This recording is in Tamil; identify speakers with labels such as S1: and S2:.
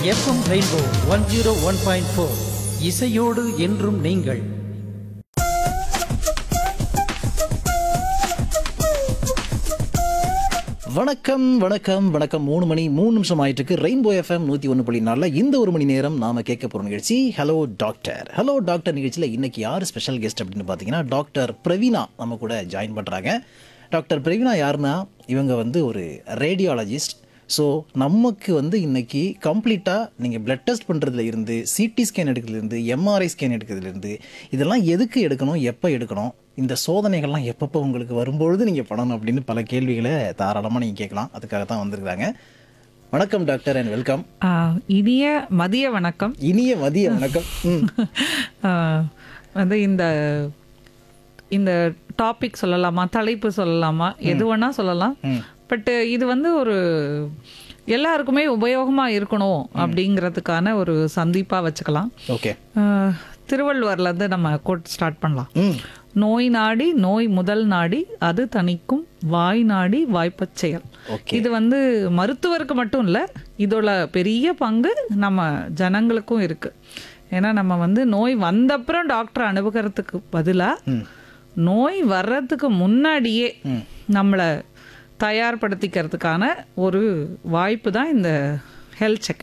S1: FM rainbow one zero one point four இசையோடு என்றும் நீங்கள்
S2: வணக்கம் வணக்கம் வணக்கம் மூணு மணி மூணு நிமிஷம் ஆயிட்டு இருக்கு ரெயின்போ எஃப்எம் நூற்றி ஒன்று புள்ளி நாலில் இந்த ஒரு மணி நேரம் நாம கேட்க போகிற நிகழ்ச்சி ஹலோ டாக்டர் ஹலோ டாக்டர் நிகழ்ச்சியில் இன்னைக்கு யார் ஸ்பெஷல் கெஸ்ட் அப்படின்னு பார்த்தீங்கன்னா டாக்டர் பிரவீனா நம்ம கூட ஜாயின் பண்ணுறாங்க டாக்டர் பிரவீனா யாருன்னா இவங்க வந்து ஒரு ரேடியாலஜிஸ்ட் ஸோ நமக்கு வந்து இன்னைக்கு கம்ப்ளீட்டாக நீங்கள் பிளட் டெஸ்ட் பண்ணுறதுல இருந்து சிடி ஸ்கேன் எடுக்கிறதுலேருந்து எம்ஆர்ஐ ஸ்கேன் எடுக்கிறதுலேருந்து இதெல்லாம் எதுக்கு எடுக்கணும் எப்போ எடுக்கணும் இந்த சோதனைகள்லாம் எப்பப்போ உங்களுக்கு வரும்பொழுது நீங்கள் பண்ணணும் அப்படின்னு பல கேள்விகளை தாராளமாக நீங்கள் கேட்கலாம் அதுக்காக தான் வந்திருக்காங்க வணக்கம் டாக்டர் அண்ட் வெல்கம்
S3: ஆ, இனிய மதிய வணக்கம்
S2: இனிய மதிய வணக்கம் ம்
S3: ஆ, வந்து இந்த இந்த டாபிக் சொல்லலாமா தலைப்பு சொல்லலாமா எது வேணா சொல்லலாம் பட் இது வந்து ஒரு எல்லாருக்குமே உபயோகமா இருக்கணும் அப்படிங்கிறதுக்கான ஒரு சந்திப்பா வச்சுக்கலாம்
S2: ஓகே
S3: ஆ, திருவள்ளுவர்ல இருந்து நம்ம கோட் ஸ்டார்ட் பண்ணலாம்
S2: ம்
S3: நோய் நாடி நோய் முதல் நாடி அது தணிக்கும் வாய் நாடி வாய்ப்பச் செயல்
S2: ஓகே
S3: இது வந்து மருத்துவருக்கு மட்டும் இல்லை இதோட பெரிய பங்கு நம்ம ஜனங்களுக்கும் இருக்கு ஏன்னா நம்ம வந்து நோய் வந்தப்புறம் டாக்டர் அணுகுறதுக்கு பதிலாக நோய் வர்றதுக்கு முன்னாடியே நம்மளை தயார்படுத்திக்கிறதுக்கான ஒரு வாய்ப்பு தான் இந்த ஹெல்த் செக்